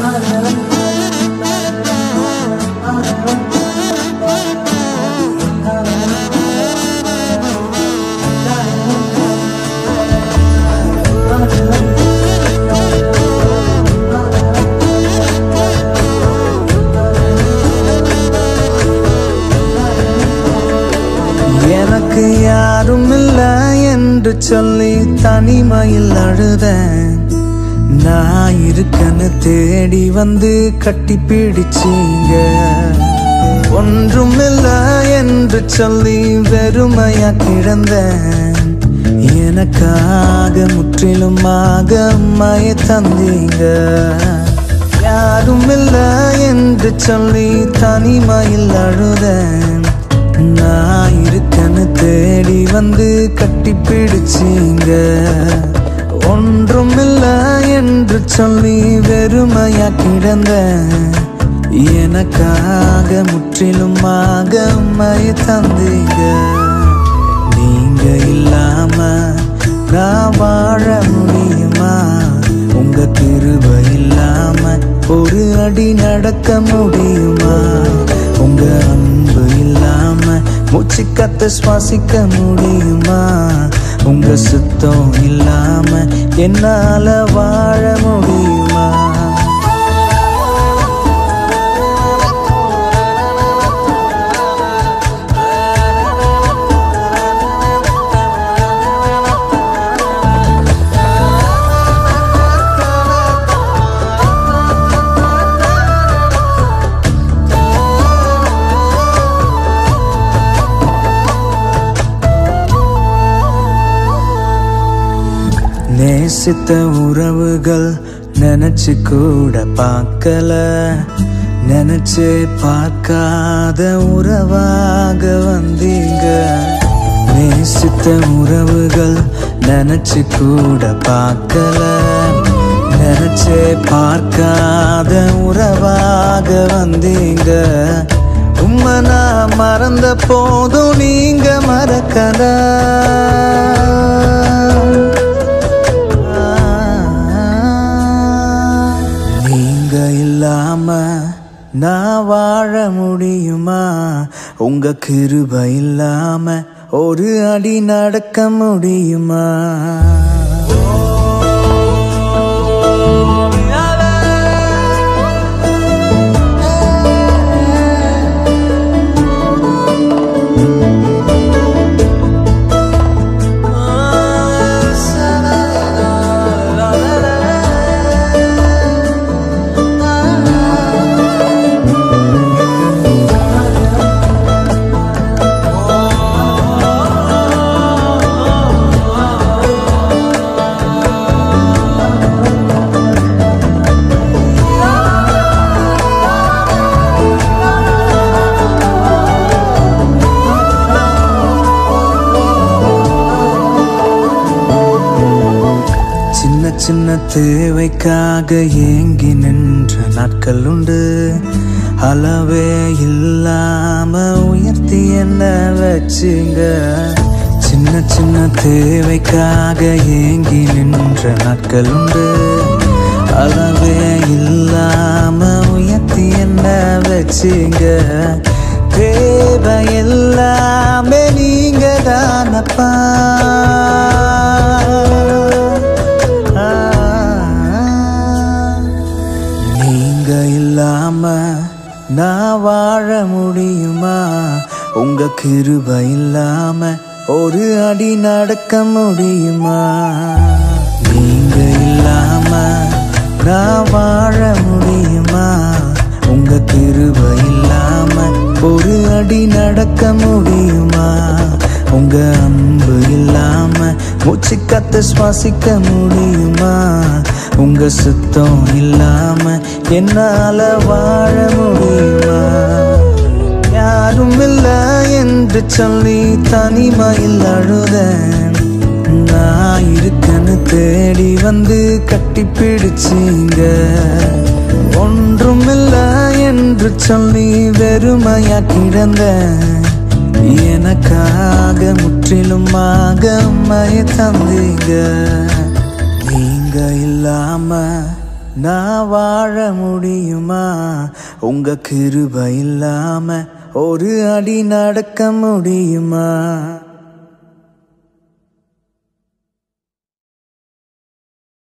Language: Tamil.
எனக்கு யாரும் இல்லை என்று சொல்லி தனிமையில் அழுதேன் நான் இருக்கன்னு தேடி வந்து கட்டி பிடிச்சீங்க ஒன்றும் இல்லை என்று சொல்லி வெறுமையா கிடந்தேன் எனக்காக முற்றிலுமாக அம்மைய தந்தீங்க யாரும் இல்லை என்று சொல்லி தனிமையில் அழுதேன் நான் இருக்கன்னு தேடி வந்து கட்டி பிடிச்சீங்க ஒன்றும் இல்லை என்று சொல்லி வெறுமையா கிடந்த எனக்காக முற்றிலுமாக உண்மையை தந்தீங்க நீங்க இல்லாம நான் வாழ முடியுமா உங்க கிருபை இல்லாம ஒரு அடி நடக்க முடியுமா உங்க அன்பு இல்லாம மூச்சு கத்த சுவாசிக்க முடியுமா உங்க சுத்தம் இல்லாம என்னால வாழ முடியுமா நேசித்த உறவுகள் நினைச்சு கூட பார்க்கல நினைச்சு பார்க்காத உறவாக வந்தீங்க நேசித்த உறவுகள் நினைச்சு கூட பார்க்கல நினைச்சு பார்க்காத உறவாக வந்தீங்க உம்மை நான் மறந்த போதும் நீங்க மறக்கல நீங்க இல்லாம நான் வாழ முடியுமா உங்க கிருபை இல்லாம ஒரு அடி நடக்க முடியுமா சின்ன சின்ன தேவைக்காக ஏங்கி நின்ற நாட்கள் உண்டு அளவே இல்லாம உயர்த்தி என்ன வச்சுங்க சின்ன சின்ன தேவைக்காக ஏங்கி நின்ற நாட்கள் உண்டு அளவே இல்லாம உயர்த்தி என்ன வச்சுங்க தேவை எல்லாமே நீங்க தானப்பா நீங்க இல்லாம நான் வாழ முடியுமா உங்க கிருபை இல்லாம ஒரு அடி நடக்க முடியுமா நீங்க இல்லாம நான் வாழ முடியுமா உங்க கிருபை இல்லாம ஒரு அடி நடக்க முடியுமா உங்க அன்பு இல்லாம மூச்சு கத்து சுவாசிக்க முடியுமா உங்க சுத்தம் இல்லாம என்னால வாழ முடியுமா யாரும் இல்ல என்று சொல்லி தனிமையில் அழுதேன் நான் இருக்கன்னு தேடி வந்து கட்டி பிடிச்சீங்க ஒன்றும் இல்ல என்று சொல்லி வெறுமையா கிடந்தேன் எனக்காக முற்றிலுமாக உண்மையை தந்தீங்க நீங்க இல்லாம நான் வாழ முடியுமா உங்க கிருபை இல்லாம ஒரு அடி நடக்க முடியுமா